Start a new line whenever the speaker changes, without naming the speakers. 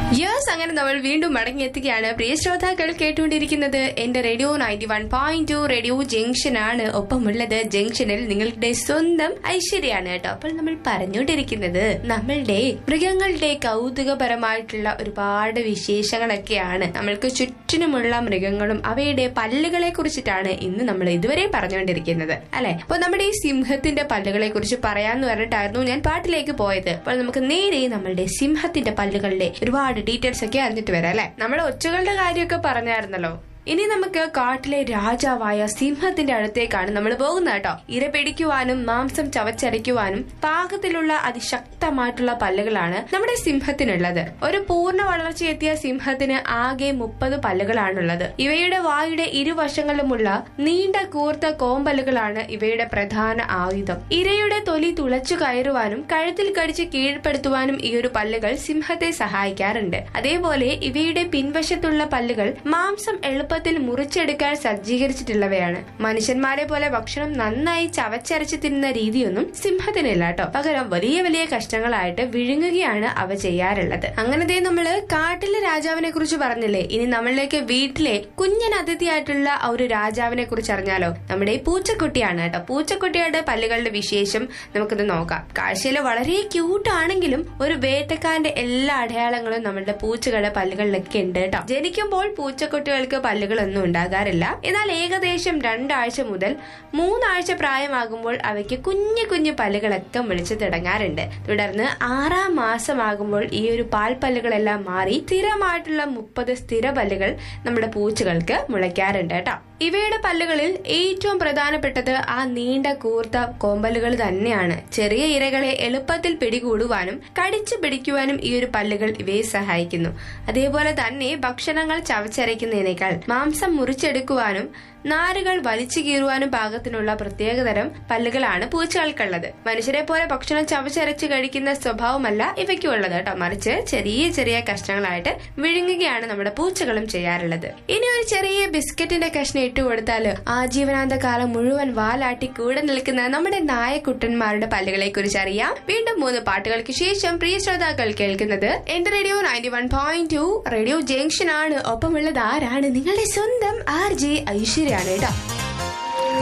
yes അങ്ങനെ നമ്മൾ വീണ്ടും മടങ്ങിയെത്തുകയാണ് പ്രിയ ശ്രോതാക്കൾ കേട്ടുകൊണ്ടിരിക്കുന്നത് എന്റെ radio ninety one point two radio junction ആണ് ഒപ്പമുള്ളത് ജംഗ്ഷനിൽ നിങ്ങളുടെ സ്വന്തം ഐശ്വര്യാണ് കേട്ടോ അപ്പോൾ നമ്മൾ പറഞ്ഞുകൊണ്ടിരിക്കുന്നത് നമ്മളുടെ മൃഗങ്ങളുടെ കൗതുകപരമായിട്ടുള്ള ഒരുപാട് വിശേഷങ്ങളൊക്കെയാണ് നമ്മൾക്ക് ചുറ്റിനുമുള്ള മൃഗങ്ങളും അവയുടെ പല്ലുകളെ കുറിച്ചിട്ടാണ് ഇന്ന് നമ്മൾ ഇതുവരെ പറഞ്ഞുകൊണ്ടിരിക്കുന്നത് അല്ലെ അപ്പൊ നമ്മുടെ ഈ സിംഹത്തിന്റെ പല്ലുകളെ കുറിച്ച് പറയാന്ന് പറഞ്ഞിട്ടായിരുന്നു ഞാൻ പാട്ടിലേക്ക് പോയത് അപ്പോൾ നമുക്ക് നേരെ നമ്മളുടെ സിംഹത്തിന്റെ പല്ലുകളുടെ ഒരുപാട് ഡീറ്റെയിൽസ് ഒക്കെ അറിഞ്ഞിട്ട് വരാം അല്ലെ നമ്മുടെ ഒച്ചകളുടെ കാര്യമൊക്കെ പറഞ്ഞായിരുന്നല്ലോ ഇനി നമുക്ക് കാട്ടിലെ രാജാവായ സിംഹത്തിന്റെ അടുത്തേക്കാണ് നമ്മൾ പോകുന്നത് കേട്ടോ ഇര പിടിക്കുവാനും മാംസം ചവച്ചരയ്ക്കുവാനും പാകത്തിലുള്ള അതിശക്തമായിട്ടുള്ള പല്ലുകളാണ് നമ്മുടെ സിംഹത്തിനുള്ളത് ഒരു പൂർണ്ണ വളർച്ചയെത്തിയ സിംഹത്തിന് ആകെ മുപ്പത് പല്ലുകളാണുള്ളത് ഇവയുടെ വായുടെ ഇരുവശങ്ങളിലുമുള്ള നീണ്ട കൂർത്ത കോമ്പല്ലുകളാണ് ഇവയുടെ പ്രധാന ആയുധം ഇരയുടെ തൊലി തുളച്ചു കയറുവാനും കഴുത്തിൽ കടിച്ച് കീഴ്പ്പെടുത്തുവാനും ഈ ഒരു പല്ലുകൾ സിംഹത്തെ സഹായിക്കാറുണ്ട് അതേപോലെ ഇവയുടെ പിൻവശത്തുള്ള പല്ലുകൾ മാംസം എളുപ്പത്തിൽ മുറിച്ചെടുക്കാൻ സജ്ജീകരിച്ചിട്ടുള്ളവയാണ് മനുഷ്യന്മാരെ പോലെ ഭക്ഷണം നന്നായി ചവച്ചരച്ച് തിന്നുന്ന രീതിയൊന്നും സിംഹത്തിനില്ല കേട്ടോ പകരം വലിയ വലിയ കഷ്ടങ്ങളായിട്ട് വിഴുങ്ങുകയാണ് അവ ചെയ്യാറുള്ളത് അങ്ങനത്തെ നമ്മള് കാട്ടിലെ രാജാവിനെ കുറിച്ച് പറഞ്ഞില്ലേ ഇനി നമ്മളിലേക്ക് വീട്ടിലെ കുഞ്ഞൻ അതിഥിയായിട്ടുള്ള ആ ഒരു രാജാവിനെ കുറിച്ച് അറിഞ്ഞാലോ നമ്മുടെ ഈ പൂച്ചക്കുട്ടിയാണ് കേട്ടോ പൂച്ചക്കുട്ടിയുടെ പല്ലുകളുടെ വിശേഷം നമുക്കിത് നോക്കാം കാഴ്ചയിൽ വളരെ ക്യൂട്ട് ആണെങ്കിലും ഒരു വേട്ടക്കാരന്റെ എല്ലാ അടയാളങ്ങളും നമ്മുടെ പൂച്ചകളുടെ പല്ലുകളിലൊക്കെ ഉണ്ട് കേട്ടോ ജനിക്കുമ്പോൾ പൂച്ചക്കുട്ടികൾക്ക് പല്ലുകളൊന്നും ഉണ്ടാകാറില്ല എന്നാൽ ഏകദേശം രണ്ടാഴ്ച മുതൽ മൂന്നാഴ്ച പ്രായമാകുമ്പോൾ അവയ്ക്ക് കുഞ്ഞു കുഞ്ഞു പല്ലുകളൊക്കെ മുളിച്ചു തുടങ്ങാറുണ്ട് തുടർന്ന് ആറാം മാസമാകുമ്പോൾ ഈ ഒരു പാൽപ്പല്ലുകളെല്ലാം മാറി സ്ഥിരമായിട്ടുള്ള മുപ്പത് സ്ഥിര പല്ലുകൾ നമ്മുടെ പൂച്ചകൾക്ക് മുളയ്ക്കാറുണ്ട് കേട്ടോ ഇവയുടെ പല്ലുകളിൽ ഏറ്റവും പ്രധാനപ്പെട്ടത് ആ നീണ്ട കൂർത്ത കോമ്പലുകൾ തന്നെയാണ് ചെറിയ ഇരകളെ എളുപ്പത്തിൽ പിടികൂടുവാനും കടിച്ചു പിടിക്കുവാനും ഈ ഒരു പല്ലുകൾ ഇവയെ സഹായിക്കുന്നു അതേപോലെ തന്നെ ഭക്ഷണങ്ങൾ ചവച്ചരയ്ക്കുന്നതിനേക്കാൾ മാംസം മുറിച്ചെടുക്കുവാനും നാരുകൾ വലിച്ചു കീറുവാനും പാകത്തിനുള്ള പ്രത്യേകതരം പല്ലുകളാണ് പൂച്ചകൾക്കുള്ളത് മനുഷ്യരെ പോലെ ഭക്ഷണം ചവച്ചരച്ച് കഴിക്കുന്ന സ്വഭാവമല്ല ഇവയ്ക്കുള്ളത് കേട്ടോ മറിച്ച് ചെറിയ ചെറിയ കഷ്ണങ്ങളായിട്ട് വിഴുങ്ങുകയാണ് നമ്മുടെ പൂച്ചകളും ചെയ്യാറുള്ളത് ഇനി ഒരു ചെറിയ ബിസ്ക്കറ്റിന്റെ കഷ്ണം ഇട്ട് കൊടുത്താല് ആജീവനാന്ത കാലം മുഴുവൻ വാലാട്ടി കൂടെ നിൽക്കുന്ന നമ്മുടെ നായക്കുട്ടന്മാരുടെ പല്ലുകളെ കുറിച്ച് അറിയാം വീണ്ടും മൂന്ന് പാട്ടുകൾക്ക് ശേഷം പ്രിയ ശ്രോതാക്കൾ കേൾക്കുന്നത് എന്റെ radio ninety one point two radio junction ആണ് ഒപ്പമുള്ളത് ആരാണ് നിങ്ങളുടെ സ്വന്തം ആർ ജെ ഐശ്വര്യാണ് കേട്ടോ